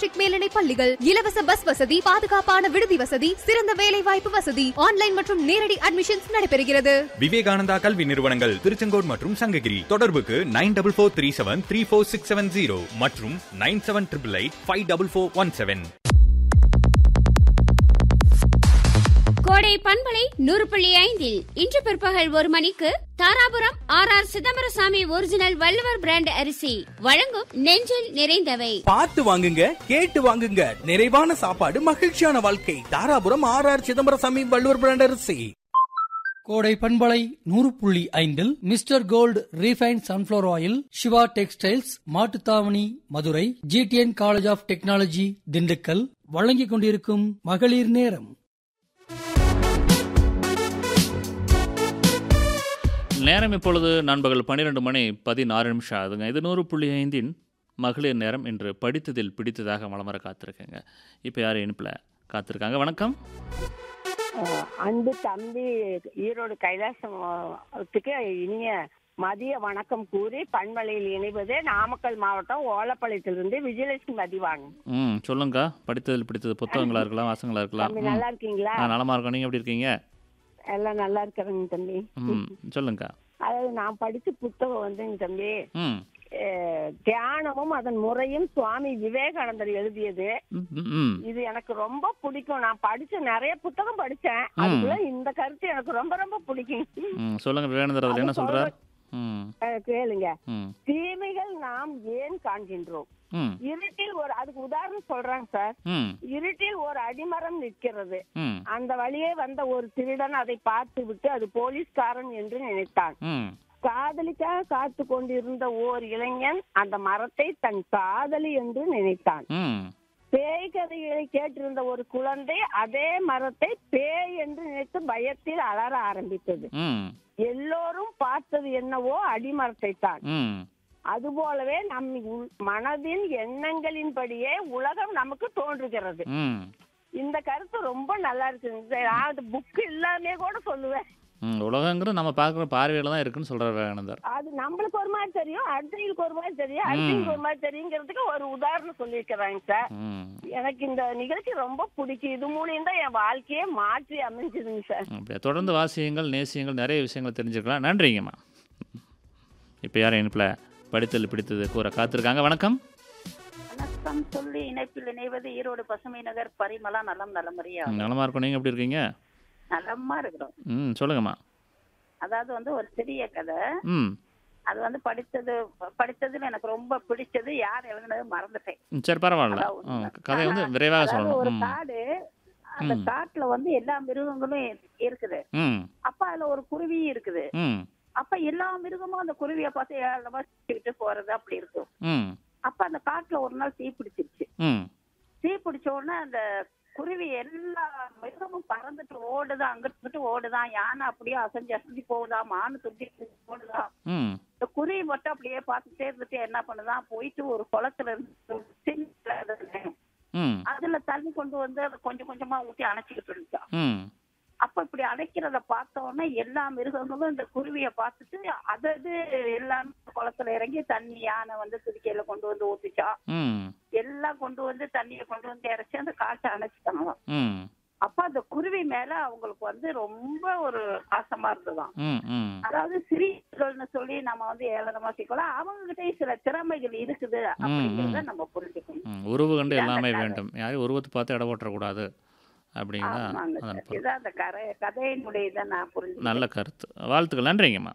Matric மேல்நிலை பள்ளிகள் இலவச பஸ் வசதி பாதுகாப்பான விடுதி வசதி சிறந்த வேலை வாய்ப்பு வசதி ஆன்லைன் மற்றும் நேரடி அட்மிஷன்ஸ் நடைபெறுகிறது விவேகானந்தா கல்வி நிறுவனங்கள் திருச்செங்கோடு மற்றும் சங்ககிரி தொடர்புக்கு nine double four three seven three four six seven zero மற்றும் nine seven triple eight five double four one seven Kodai பண்பலை நூறு புள்ளி ஐந்தில் இன்று பிற்பகல் ஒரு மணிக்கு தாராபுரம் ஆர் ஆர் சிதம்பரசாமி ஒரிஜினல் வள்ளுவர் பிராண்ட் அரிசி வழங்கும் நெஞ்சில் நிறைந்தவை பார்த்து வாங்குங்க கேட்டு வாங்குங்க நிறைவான சாப்பாடு மகிழ்ச்சியான வாழ்க்கை தாராபுரம் ஆர் ஆர் சிதம்பரசாமி வள்ளுவர் பிராண்ட் அரிசி கோடை பண்பலை நூறு புள்ளி ஐந்தில் Mister Gold refine sunflower oil Siva textiles Mattuthavani Madurai GTN college of technology Dindigul வழங்கிக் கொண்டிருக்கும் மகளிர் நேரம் நேரம் இப்பொழுது நண்பகல் பன்னிரெண்டு மணி பதினாறு நிமிஷம் ஆகுதுங்க இது நூறு புள்ளி ஐந்தின் மகளிர் நேரம் என்று படித்ததில் பிடித்ததாக மலமர காத்திருக்கேங்க இப்போ யார் இனிப்பில் காத்திருக்காங்க வணக்கம் அஹ் அன்பு தம்பி ஈரோடு கைலாசத்துக்கு இனிய மதிய வணக்கம் கூறி பண்பலையில் இணைவது நாமக்கல் மாவட்டம் ஓலப்பாளையத்திலிருந்து விஜயலட்சுமி மதிவாங்க ம் சொல்லுங்கக்கா படித்ததில் பிடித்தது புத்தகங்களா இருக்கலாம் வாசங்களா இருக்கலாம் தம்பி ம். நல்லா இருக்கீங்களா ஆ நலமா இருக்கோம் நீங்கள் எப்படி இருக்கீங்க எல்லாம் நல்லா இருக்கிறேங்க தம்பி ம் சொல்லுங்கக்கா அதாவது நான் படிச்ச புத்தகம் வந்துங்க தம்பி ம் அஹ் தியானமும் அதன் முறையும் சுவாமி விவேகானந்தர் எழுதியது ம், ம், ம் இது எனக்கு ரொம்ப பிடிக்கும் நான் படிச்ச நிறைய புத்தகம் படிச்சேன் அதுக்குள்ள இந்த கருத்து எனக்கு ரொம்ப ரொம்ப பிடிக்கும் ம் சொல்லுங்க விவேகானந்தர் அதில் என்ன அது சொல்றார் ம் அஹ் கேளுங்க ம் தீமைகள் நாம் ஏன் காண்கின்றோம் ம் இருட்டில் ஒரு அதுக்கு உதாரணம் சொல்றாங்க சார் ம் இருட்டில் ஒரு அடிமரம் நிற்கிறது ம் அந்த வழியே வந்த ஒரு திருடன் அதை பார்த்து விட்டு அது போலீஸ்காரன் என்று நினைத்தான் ம் காதலிக்காக காத்து கொண்டிருந்த ஓர் இளைஞன் அந்த மரத்தை தன் காதலி என்று நினைத்தான் ம் பேய் கதைகளை கேட்டிருந்த ஒரு குழந்தை அதே மரத்தை பேய் என்று நினைத்து பயத்தில் அலற ஆரம்பித்தது ம் எல்லோரும் பார்த்தது என்னவோ அடிமரத்தை தான் ம் அதுபோலவே நம் உள்- மனதின் எண்ணங்களின்படியே உலகம் நமக்கு தோன்றுகிறது ம் இந்த கருத்து ரொம்ப நல்லா இருக்கு நான் புக் இல்லாமே கூட சொல்லுவேன் ம் உலகங்கிறது நம்ம பார்க்குற பார்வையில் தான் இருக்குன்னு சொல்கிறார் விவேகானந்தர் அது நம்மளுக்கு ஒரு மாதிரி தெரியும் அடுத்தவங்களுக்கு ஒரு மாதிரி தெரியும் அடுத்தவங்களுக்கு ஒரு மாதிரி தெரியுங்கிறதுக்கு ஒரு உதாரணம் சொல்லியிருக்கிறாங்க சார் ம் எனக்கு இந்த நிகழ்ச்சி ரொம்ப பிடிக்கும் இது மூலியம் தான் என் வாழ்க்கையே மாற்றி அமைஞ்சதுங்க சார் அப்படியா தொடர்ந்து வாசியங்கள் நேசியங்கள் நிறைய விஷயங்கள் தெரிஞ்சுக்கலாம் நன்றிங்கம்மா இப்போ யார் இனிப்பில் படித்தல் பிடித்தது கூற காத்திருக்காங்க வணக்கம் வணக்கம் சொல்லி இணைப்பில் இணைவது ஈரோடு பசுமை நகர் பரிமளா நலம் நலமறியா ம், நலமா இருக்கும் நீங்கள் எப்படி இருக்கீங்க நலமா இருக்கிறோம் ம் சொல்லுங்கம்மா அதாவது வந்து ஒரு சிறிய கதை ம் அது வந்து படித்தது படித்ததுல எனக்கு ரொம்ப பிடிச்சது யார் எழுதுனது மறந்துட்டேன் ம், சரி பரவாயில்ல ம் கதை வந்து விரைவாக அதாவது ஒரு சொல்லணும் ம் காடு அந்த ம். காட்டுல வந்து எல்லா மிருகங்களும் இருக்குது ம் அப்ப அதுல ஒரு குருவியும் இருக்குது ம் அப்ப எல்லா மிருகமும் அந்த குருவியை பார்த்து ஏழமா சுத்திக்கிட்டு போறது அப்படி இருக்கும் ம் அப்ப அந்த காட்டுல ஒரு நாள் தீ பிடிச்சிருச்சு ம் தீ பிடிச்ச உடனே அந்த குருவி எல்லா மிருகமும் பறந்துட்டு ஓடுதான் அங்கிட்டு இங்கிட்டு ஓடுதான் யானை அப்படியே அசைஞ்சு அசைஞ்சு போகுதா மானு துண்டி ஓடுதான் ம் இந்த குருவி மட்டும் அப்படியே பார்த்துட்டே இருந்துட்டு என்ன பண்ணுதான் போயிட்டு ஒரு குளத்துல இருந்து ஒரு சின்ன இதுல ம் அதுல தண்ணி கொண்டு வந்து அதை கொஞ்சம் கொஞ்சமா ஊத்தி அணைச்சிக்கிட்டு இருந்துச்சான் ம் அப்ப இப்படி அடைக்கிறத பார்த்த உடனே எல்லா மிருகங்களும் இந்த குருவிய பார்த்துட்டு அதது எல்லாமே குளத்துல இறங்கி தண்ணி யானை வந்து துதிக்கையில கொண்டு வந்து ஊத்திச்சான் ம் எல்லாம் கொண்டு வந்து தண்ணியை கொண்டு வந்து இறைச்சி அந்த காற்றை அணைச்சிட்டாங்களாம் ம் அப்ப அந்த குருவி மேல அவங்களுக்கு வந்து ரொம்ப ஒரு பாசமா இருந்ததாம் ம் ம் அதாவது சிறியர்கள்னு சொல்லி நம்ம வந்து ஏளனமா சிக்கலாம் அவங்க கிட்டயும் சில திறமைகள் இருக்குது அப்படிங்கறத நம்ம புரிஞ்சுக்கணும் ம் உருவு கண்டு இதான் எல்லாமே அந்த கதை. வேண்டும் யாரையும் உருவத்தை பார்த்து இட போட்டுறக்கூடாது அப்படிங்கிறதா ஆமாங்க அதன் சார். பொருள் இதான் அந்த கரை கதையினுடைய இதை நான் புரிஞ்சு நல்ல கருத்து வாழ்த்துக்கள் நன்றிங்கம்மா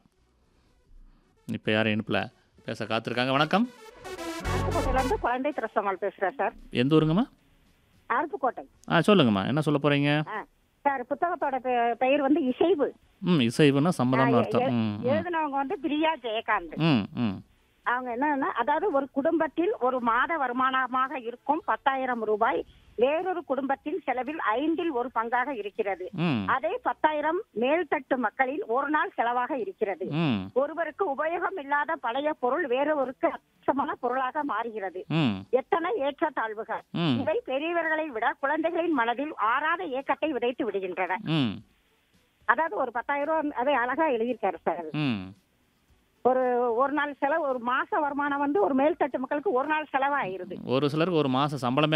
இப்போ யார் இனிப்பில் பேச காத்திருக்காங்க வணக்கம் அருப்புக்கோட்டையில இருந்து குழந்தை திரசமால் பேசுறேன் சார் எந்த ஊருங்கம்மா அருப்புக்கோட்டை ஆ சொல்லுங்கம்மா என்ன சொல்ல போகிறீங்க ஆ. சார் புத்தகத்தோட பெ- பெயர் வந்து இசைவு ம் இசைவுன்னா சம்மதம்னு அர்த்தம் எ- ம் ம். எழுதினவங்க வந்து பிரியா ஜெயகாந்த் ம் ம் அவங்க என்னன்னா அதாவது ஒரு குடும்பத்தில் ஒரு மாத வருமானமாக இருக்கும் பத்தாயிரம் ரூபாய் வேறொரு குடும்பத்தின் செலவில் ஐந்தில் ஒரு பங்காக இருக்கிறது ம் அதே பத்தாயிரம் மேல்தட்டு மக்களில் ஒரு நாள் செலவாக இருக்கிறது ம் ஒருவருக்கு உபயோகம் இல்லாத பழைய பொருள் வேறொருக்கு அச்சமான பொருளாக மாறுகிறது ம் எத்தனை ஏற்றத்தாழ்வுகள் ம் இவை பெரியவர்களை விட குழந்தைகளின் மனதில் ஆறாத ஏக்கத்தை விதைத்து விடுகின்றன ம் அதாவது ஒரு பத்தாயிரம் ரூபாய் அதை அழகா எழுதியிருக்காரு சார் அது. ம் ஒரு ஒரு நாள் செலவு ஒரு மாச வருமானம் வந்து ஒரு மேல்தட்டு மக்களுக்கு ஒரு நாள் செலவாயிருது ஒரு சிலருக்கு ஒரு மாதம் சம்பளமே